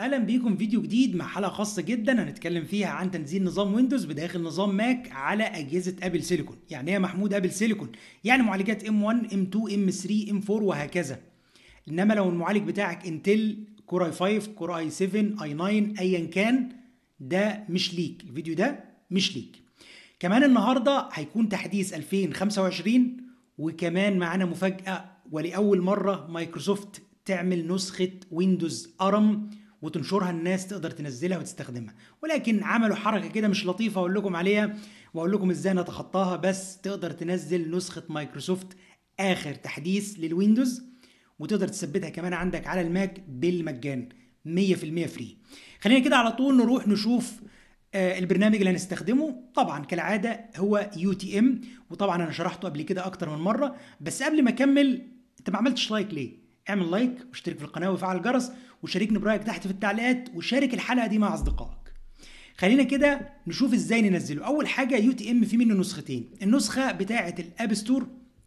اهلا بيكم فيديو جديد مع حلقه خاصه جدا هنتكلم فيها عن تنزيل نظام ويندوز بداخل نظام ماك على اجهزه ابل سيليكون يعني ايه يا محمود ابل سيليكون يعني معالجات ام 1 ام 2 ام 3 ام 4 وهكذا انما لو المعالج بتاعك انتل كور اي 5 كور اي 7 اي 9 ايا كان ده مش ليك الفيديو ده مش ليك كمان النهارده هيكون تحديث 2025 وكمان معانا مفاجاه ولاول مره مايكروسوفت تعمل نسخه ويندوز ارم وتنشرها الناس تقدر تنزلها وتستخدمها ولكن عملوا حركه كده مش لطيفه اقول لكم عليها واقول لكم ازاي نتخطاها بس تقدر تنزل نسخه مايكروسوفت اخر تحديث للويندوز وتقدر تثبتها كمان عندك على الماك بالمجان 100% فري خلينا كده على طول نروح نشوف آه البرنامج اللي هنستخدمه طبعا كالعاده هو يو تي ام وطبعا انا شرحته قبل كده اكتر من مره بس قبل ما اكمل انت ما عملتش لايك ليه اعمل لايك واشترك في القناه وفعل الجرس وشاركني برايك تحت في التعليقات وشارك الحلقه دي مع اصدقائك خلينا كده نشوف ازاي ننزله اول حاجه يو تي ام في منه نسختين النسخه بتاعه الاب ستور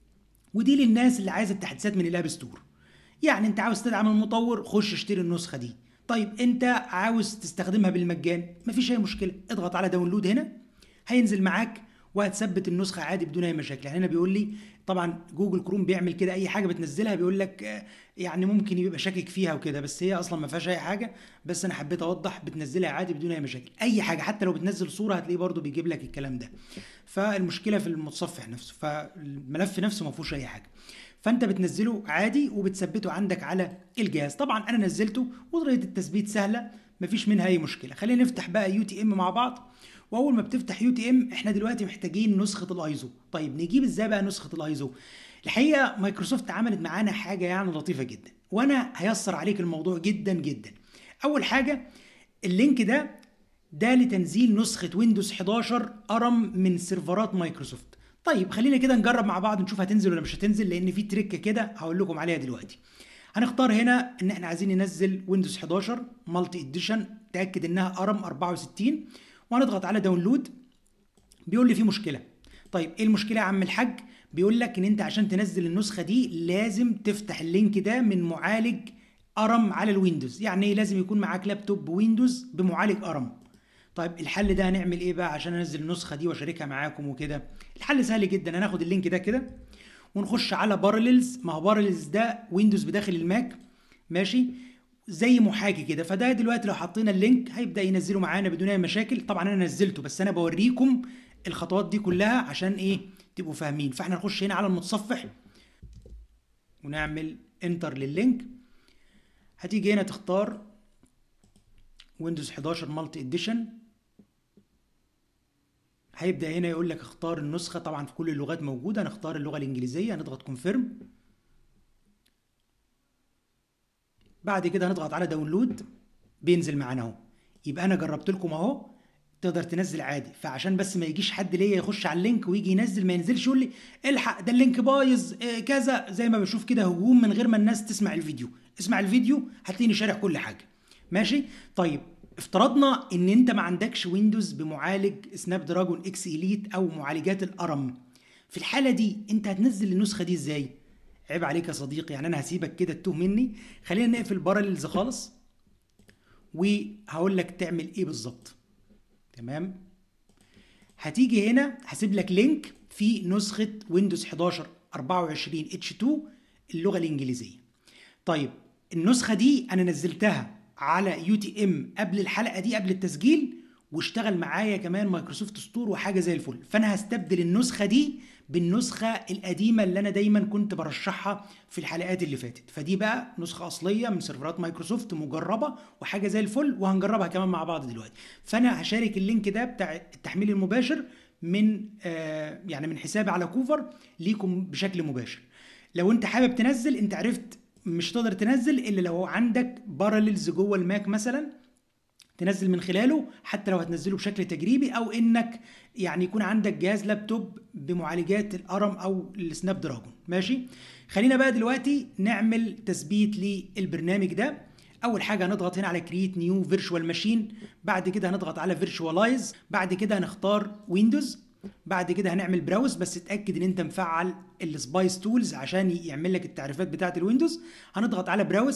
ودي للناس اللي عايزه التحديثات من الاب ستور يعني انت عاوز تدعم المطور خش اشتري النسخه دي طيب انت عاوز تستخدمها بالمجان مفيش اي مشكله اضغط على داونلود هنا هينزل معاك وهتثبت النسخه عادي بدون اي مشاكل يعني هنا بيقول لي طبعا جوجل كروم بيعمل كده اي حاجه بتنزلها بيقول لك يعني ممكن يبقى شاكك فيها وكده بس هي اصلا ما فيهاش اي حاجه بس انا حبيت اوضح بتنزلها عادي بدون اي مشاكل اي حاجه حتى لو بتنزل صوره هتلاقيه برده بيجيب لك الكلام ده فالمشكله في المتصفح نفسه فالملف نفسه ما فيهوش اي حاجه فانت بتنزله عادي وبتثبته عندك على الجهاز طبعا انا نزلته وطريقه التثبيت سهله مفيش منها اي مشكله خلينا نفتح بقى يو تي ام مع بعض واول ما بتفتح يو تي ام احنا دلوقتي محتاجين نسخه الايزو طيب نجيب ازاي بقى نسخه الايزو الحقيقه مايكروسوفت عملت معانا حاجه يعني لطيفه جدا وانا هيسر عليك الموضوع جدا جدا اول حاجه اللينك ده ده لتنزيل نسخه ويندوز 11 ارم من سيرفرات مايكروسوفت طيب خلينا كده نجرب مع بعض نشوف هتنزل ولا مش هتنزل لان في تريك كده هقول لكم عليها دلوقتي هنختار هنا ان احنا عايزين ننزل ويندوز 11 مالتي اديشن تاكد انها ارم 64 وهنضغط على داونلود بيقول لي في مشكله طيب ايه المشكله يا عم الحاج بيقول لك ان انت عشان تنزل النسخه دي لازم تفتح اللينك ده من معالج ارم على الويندوز يعني لازم يكون معاك لابتوب ويندوز بمعالج ارم طيب الحل ده هنعمل ايه بقى عشان انزل النسخه دي واشاركها معاكم وكده الحل سهل جدا هناخد اللينك ده كده ونخش على بارللز ما هو بارللز ده ويندوز بداخل الماك ماشي زي محاكي كده فده دلوقتي لو حطينا اللينك هيبدا ينزله معانا بدون اي مشاكل طبعا انا نزلته بس انا بوريكم الخطوات دي كلها عشان ايه تبقوا فاهمين فاحنا نخش هنا على المتصفح ونعمل انتر لللينك هتيجي هنا تختار ويندوز 11 مالتي اديشن هيبدا هنا يقول لك اختار النسخه طبعا في كل اللغات موجوده هنختار اللغه الانجليزيه هنضغط كونفيرم بعد كده هنضغط على داونلود بينزل معانا اهو يبقى انا جربت لكم اهو تقدر تنزل عادي فعشان بس ما يجيش حد ليا يخش على اللينك ويجي ينزل ما ينزلش يقول لي الحق ده اللينك بايظ إيه كذا زي ما بشوف كده هجوم من غير ما الناس تسمع الفيديو اسمع الفيديو هتلاقيني شارح كل حاجه ماشي طيب افترضنا ان انت ما عندكش ويندوز بمعالج سناب دراجون اكس اليت او معالجات الارم في الحاله دي انت هتنزل النسخه دي ازاي عيب عليك يا صديقي يعني انا هسيبك كده تتوه مني خلينا نقفل بارللز خالص وهقول لك تعمل ايه بالظبط تمام هتيجي هنا هسيب لك لينك في نسخه ويندوز 11 24 اتش 2 اللغه الانجليزيه طيب النسخه دي انا نزلتها على يو تي ام قبل الحلقه دي قبل التسجيل واشتغل معايا كمان مايكروسوفت ستور وحاجه زي الفل فانا هستبدل النسخه دي بالنسخه القديمه اللي انا دايما كنت برشحها في الحلقات اللي فاتت فدي بقى نسخه اصليه من سيرفرات مايكروسوفت مجربه وحاجه زي الفل وهنجربها كمان مع بعض دلوقتي فانا هشارك اللينك ده بتاع التحميل المباشر من آه يعني من حسابي على كوفر ليكم بشكل مباشر لو انت حابب تنزل انت عرفت مش هتقدر تنزل الا لو عندك بارللز جوه الماك مثلا تنزل من خلاله حتى لو هتنزله بشكل تجريبي او انك يعني يكون عندك جهاز لابتوب بمعالجات الارم او السناب دراجون ماشي خلينا بقى دلوقتي نعمل تثبيت للبرنامج ده اول حاجه هنضغط هنا على كرييت نيو فيرتشوال ماشين بعد كده هنضغط على فيرتشواليز بعد كده هنختار ويندوز بعد كده هنعمل براوز بس اتاكد ان انت مفعل السبايس تولز عشان يعمل لك التعريفات بتاعه الويندوز هنضغط على براوز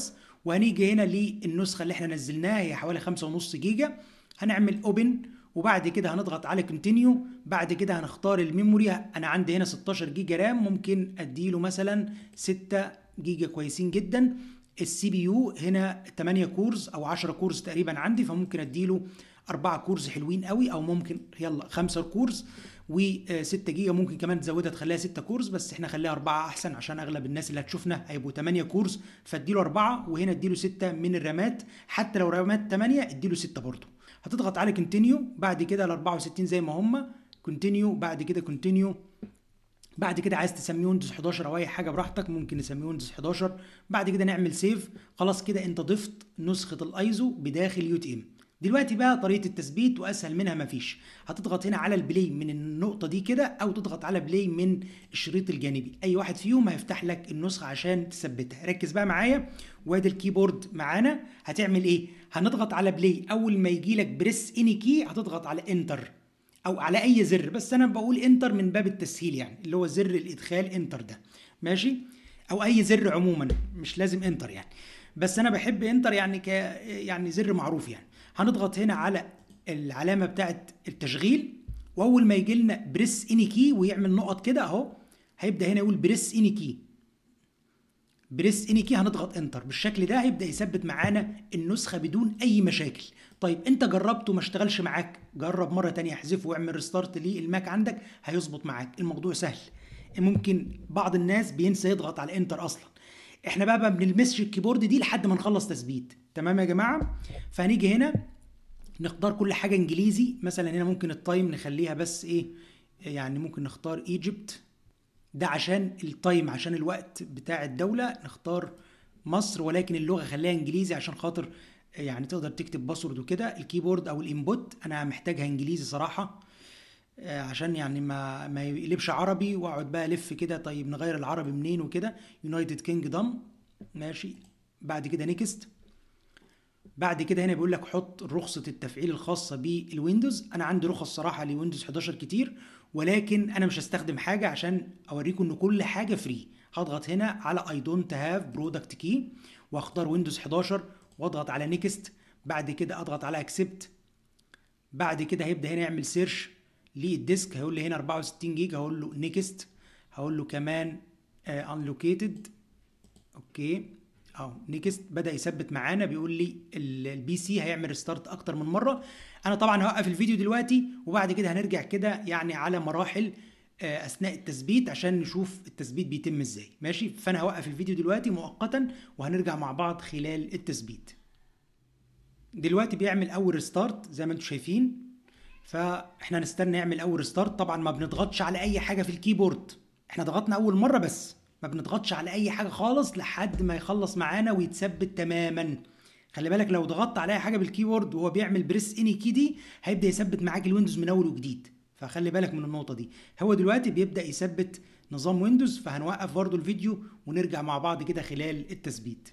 وهنيجي هنا للنسخه اللي احنا نزلناها هي حوالي 5.5 جيجا هنعمل اوبن وبعد كده هنضغط على كونتينيو بعد كده هنختار الميموري انا عندي هنا 16 جيجا رام ممكن اديله مثلا 6 جيجا كويسين جدا السي بي يو هنا 8 كورز او 10 كورز تقريبا عندي فممكن اديله 4 كورز حلوين قوي او ممكن يلا 5 كورز و6 جيجا ممكن كمان تزودها تخليها 6 كورز بس احنا خليها 4 احسن عشان اغلب الناس اللي هتشوفنا هيبقوا 8 كورز فاديله 4 وهنا اديله 6 من الرامات حتى لو رامات 8 اديله 6 برضه هتضغط على كونتينيو بعد كده ال 64 زي ما هم كونتينيو بعد كده كونتينيو بعد كده عايز تسميه ويندوز 11 او اي حاجه براحتك ممكن نسميه ويندوز 11 بعد كده نعمل سيف خلاص كده انت ضفت نسخه الايزو بداخل يو تي ام دلوقتي بقى طريقه التثبيت واسهل منها مفيش هتضغط هنا على البلاي من النقطه دي كده او تضغط على بلاي من الشريط الجانبي اي واحد فيهم هيفتح لك النسخه عشان تثبتها ركز بقى معايا وادي الكيبورد معانا هتعمل ايه هنضغط على بلاي اول ما يجي لك بريس اني كي هتضغط على انتر او على اي زر بس انا بقول انتر من باب التسهيل يعني اللي هو زر الادخال انتر ده ماشي او اي زر عموما مش لازم انتر يعني بس انا بحب انتر يعني ك يعني زر معروف يعني هنضغط هنا على العلامه بتاعت التشغيل واول ما يجي لنا بريس اني كي ويعمل نقط كده اهو هيبدا هنا يقول بريس اني كي بريس اني كي هنضغط انتر بالشكل ده هيبدا يثبت معانا النسخه بدون اي مشاكل طيب انت جربته ما اشتغلش معاك جرب مره تانية احذفه واعمل ريستارت للماك عندك هيظبط معاك الموضوع سهل ممكن بعض الناس بينسى يضغط على انتر اصلا احنا بقى ما بنلمسش الكيبورد دي لحد ما نخلص تثبيت تمام يا جماعه فهنيجي هنا نختار كل حاجه انجليزي مثلا هنا ممكن التايم نخليها بس ايه يعني ممكن نختار ايجيبت ده عشان التايم عشان الوقت بتاع الدوله نختار مصر ولكن اللغه خليها انجليزي عشان خاطر يعني تقدر تكتب باسورد وكده الكيبورد او الانبوت انا محتاجها انجليزي صراحه عشان يعني ما ما يقلبش عربي واقعد بقى الف كده طيب نغير العربي منين وكده يونايتد كينجدم ماشي بعد كده نيكست بعد كده هنا بيقول لك حط رخصه التفعيل الخاصه بالويندوز انا عندي رخص صراحه لويندوز 11 كتير ولكن انا مش هستخدم حاجه عشان اوريكم ان كل حاجه فري هضغط هنا على اي دونت هاف برودكت كي واختار ويندوز 11 واضغط على نيكست بعد كده اضغط على اكسبت بعد كده هيبدا هنا يعمل سيرش للديسك هيقول لي هنا 64 جيجا هقول له نيكست هقول له كمان انلوكيتد اوكي اهو نيكست بدا يثبت معانا بيقول لي البي سي هيعمل ريستارت اكتر من مره انا طبعا هوقف الفيديو دلوقتي وبعد كده هنرجع كده يعني على مراحل اثناء التثبيت عشان نشوف التثبيت بيتم ازاي ماشي فانا هوقف الفيديو دلوقتي مؤقتا وهنرجع مع بعض خلال التثبيت دلوقتي بيعمل اول ريستارت زي ما انتم شايفين فاحنا نستنى يعمل اول ريستارت طبعا ما بنضغطش على اي حاجه في الكيبورد احنا ضغطنا اول مره بس ما بنضغطش على اي حاجه خالص لحد ما يخلص معانا ويتثبت تماما خلي بالك لو ضغطت على اي حاجه بالكيبورد وهو بيعمل بريس اني كي دي هيبدا يثبت معاك الويندوز من اول وجديد فخلي بالك من النقطه دي هو دلوقتي بيبدا يثبت نظام ويندوز فهنوقف برضو الفيديو ونرجع مع بعض كده خلال التثبيت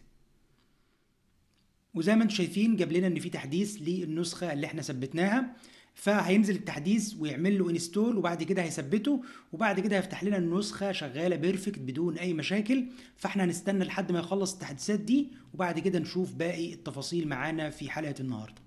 وزي ما انتم شايفين جاب لنا ان في تحديث للنسخه اللي احنا ثبتناها فهينزل التحديث ويعمل له انستول وبعد كده هيثبته وبعد كده هيفتح لنا النسخه شغاله بيرفكت بدون اي مشاكل فاحنا هنستنى لحد ما يخلص التحديثات دي وبعد كده نشوف باقي التفاصيل معانا في حلقه النهارده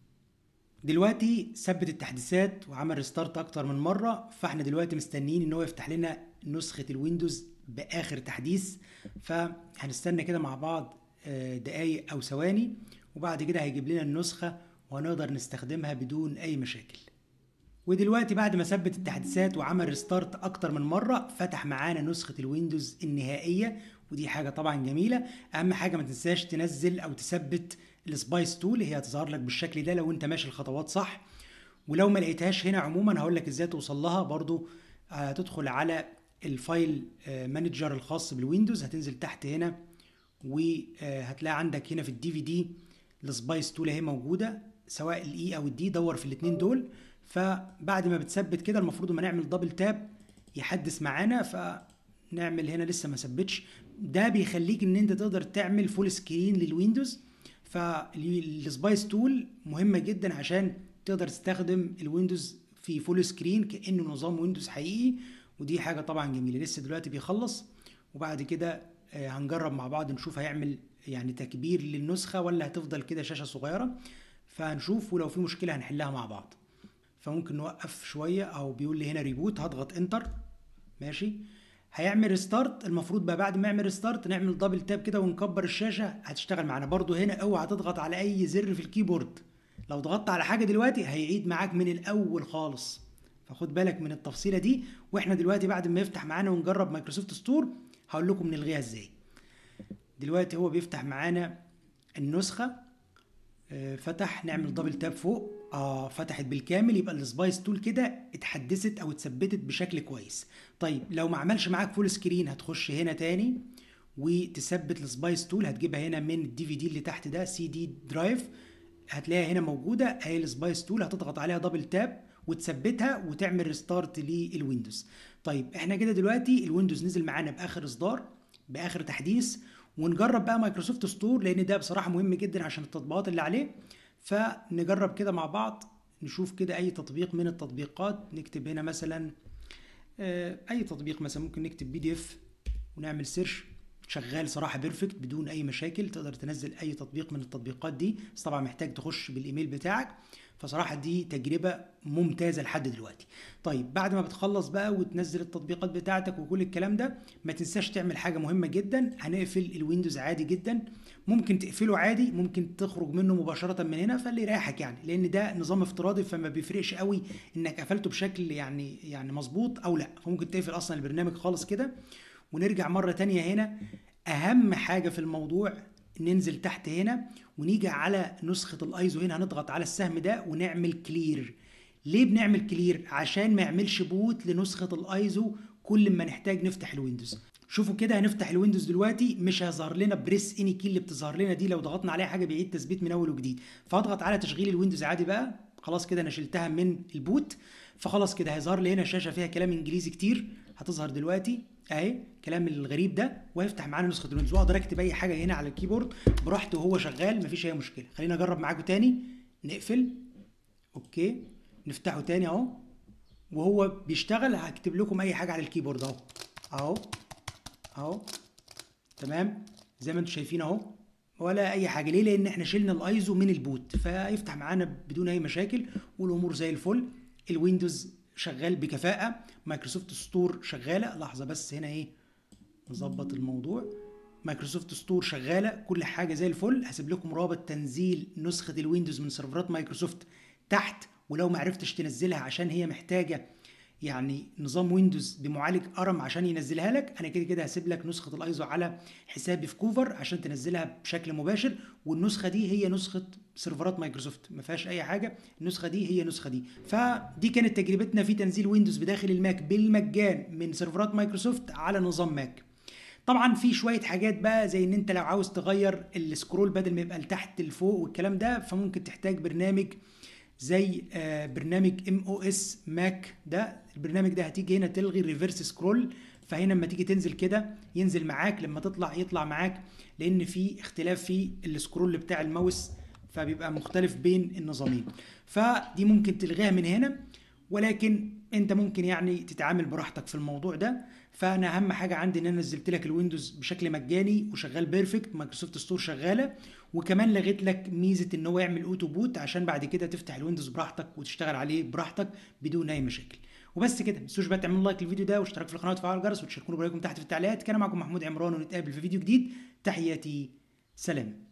دلوقتي ثبت التحديثات وعمل ريستارت اكتر من مره فاحنا دلوقتي مستنيين ان هو يفتح لنا نسخه الويندوز باخر تحديث فهنستنى كده مع بعض دقايق او ثواني وبعد كده هيجيب لنا النسخه وهنقدر نستخدمها بدون اي مشاكل ودلوقتي بعد ما ثبت التحديثات وعمل ريستارت اكتر من مره فتح معانا نسخه الويندوز النهائيه ودي حاجه طبعا جميله اهم حاجه ما تنساش تنزل او تثبت السبايس تول هي هتظهر لك بالشكل ده لو انت ماشي الخطوات صح ولو ما لقيتهاش هنا عموما هقول لك ازاي توصل لها برضو هتدخل على الفايل مانجر الخاص بالويندوز هتنزل تحت هنا وهتلاقي عندك هنا في الدي في دي السبايس تول اهي موجوده سواء الاي او الدي دور في الاثنين دول فبعد ما بتثبت كده المفروض ما نعمل دبل تاب يحدث معانا فنعمل هنا لسه ما ثبتش ده بيخليك ان انت تقدر تعمل فول سكرين للويندوز فالسبايس تول مهمه جدا عشان تقدر تستخدم الويندوز في فول سكرين كانه نظام ويندوز حقيقي ودي حاجه طبعا جميله لسه دلوقتي بيخلص وبعد كده هنجرب مع بعض نشوف هيعمل يعني تكبير للنسخه ولا هتفضل كده شاشه صغيره فهنشوف ولو في مشكله هنحلها مع بعض فممكن نوقف شويه او بيقول لي هنا ريبوت هضغط انتر ماشي هيعمل ريستارت المفروض بقى بعد ما يعمل ريستارت نعمل دبل تاب كده ونكبر الشاشه هتشتغل معانا برضو هنا اوعى تضغط على اي زر في الكيبورد لو ضغطت على حاجه دلوقتي هيعيد معاك من الاول خالص فخد بالك من التفصيله دي واحنا دلوقتي بعد ما يفتح معانا ونجرب مايكروسوفت ستور هقول لكم نلغيها ازاي دلوقتي هو بيفتح معانا النسخه آه، فتح نعمل دبل تاب فوق اه فتحت بالكامل يبقى السبايس تول كده اتحدثت او اتثبتت بشكل كويس طيب لو ما عملش معاك فول سكرين هتخش هنا تاني وتثبت السبايس تول هتجيبها هنا من الدي في دي اللي تحت ده سي دي درايف هتلاقيها هنا موجوده اهي السبايس تول هتضغط عليها دبل تاب وتثبتها وتعمل ريستارت للويندوز طيب احنا كده دلوقتي الويندوز نزل معانا باخر اصدار باخر تحديث ونجرب بقى مايكروسوفت ستور لان ده بصراحه مهم جدا عشان التطبيقات اللي عليه فنجرب كده مع بعض نشوف كده اي تطبيق من التطبيقات نكتب هنا مثلا آه، اي تطبيق مثلا ممكن نكتب بي دي اف ونعمل سيرش شغال صراحه بيرفكت بدون اي مشاكل تقدر تنزل اي تطبيق من التطبيقات دي بس طبعا محتاج تخش بالايميل بتاعك فصراحه دي تجربه ممتازه لحد دلوقتي طيب بعد ما بتخلص بقى وتنزل التطبيقات بتاعتك وكل الكلام ده ما تنساش تعمل حاجه مهمه جدا هنقفل الويندوز عادي جدا ممكن تقفله عادي ممكن تخرج منه مباشره من هنا فاللي يريحك يعني لان ده نظام افتراضي فما بيفرقش قوي انك قفلته بشكل يعني يعني مظبوط او لا فممكن تقفل اصلا البرنامج خالص كده ونرجع مره تانية هنا اهم حاجه في الموضوع ننزل تحت هنا ونيجي على نسخه الايزو هنا هنضغط على السهم ده ونعمل كلير ليه بنعمل كلير عشان ما يعملش بوت لنسخه الايزو كل ما نحتاج نفتح الويندوز شوفوا كده هنفتح الويندوز دلوقتي مش هيظهر لنا بريس اني كي اللي بتظهر لنا دي لو ضغطنا عليها حاجه بيعيد تثبيت من اول وجديد فاضغط على تشغيل الويندوز عادي بقى خلاص كده انا شلتها من البوت فخلاص كده هيظهر لي هنا شاشه فيها كلام انجليزي كتير هتظهر دلوقتي اهي الكلام الغريب ده وهيفتح معانا نسخه الويندوز واقدر اكتب اي حاجه هنا على الكيبورد براحته وهو شغال مفيش اي مشكله خلينا اجرب معاكم تاني نقفل اوكي نفتحه تاني اهو وهو بيشتغل هكتب لكم اي حاجه على الكيبورد اهو اهو اهو تمام زي ما انتم شايفين اهو ولا اي حاجه ليه لان احنا شلنا الايزو من البوت فيفتح معانا بدون اي مشاكل والامور زي الفل الويندوز شغال بكفاءه مايكروسوفت ستور شغاله لحظه بس هنا ايه نظبط الموضوع مايكروسوفت ستور شغاله كل حاجه زي الفل هسيب لكم رابط تنزيل نسخه الويندوز من سيرفرات مايكروسوفت تحت ولو ما عرفتش تنزلها عشان هي محتاجه يعني نظام ويندوز بمعالج ارم عشان ينزلها لك انا كده كده هسيب لك نسخه الايزو على حسابي في كوفر عشان تنزلها بشكل مباشر والنسخه دي هي نسخه سيرفرات مايكروسوفت ما فيهاش اي حاجه النسخه دي هي النسخه دي فدي كانت تجربتنا في تنزيل ويندوز بداخل الماك بالمجان من سيرفرات مايكروسوفت على نظام ماك طبعا في شويه حاجات بقى زي ان انت لو عاوز تغير السكرول بدل ما يبقى لتحت لفوق والكلام ده فممكن تحتاج برنامج زي آه، برنامج ام او اس ماك ده البرنامج ده هتيجي هنا تلغي الريفرس سكرول فهنا لما تيجي تنزل كده ينزل معاك لما تطلع يطلع معاك لان في اختلاف في السكرول بتاع الماوس فبيبقى مختلف بين النظامين فدي ممكن تلغيها من هنا ولكن انت ممكن يعني تتعامل براحتك في الموضوع ده فانا اهم حاجه عندي ان انا نزلت لك الويندوز بشكل مجاني وشغال بيرفكت مايكروسوفت ستور شغاله وكمان لغيت لك ميزه ان هو يعمل اوتو بوت عشان بعد كده تفتح الويندوز براحتك وتشتغل عليه براحتك بدون اي مشاكل وبس كده ما تنسوش بقى تعملوا لايك للفيديو ده واشتراك في القناه وتفعلوا الجرس وتشاركونا برايكم تحت في التعليقات كان معكم محمود عمران ونتقابل في فيديو جديد تحياتي سلام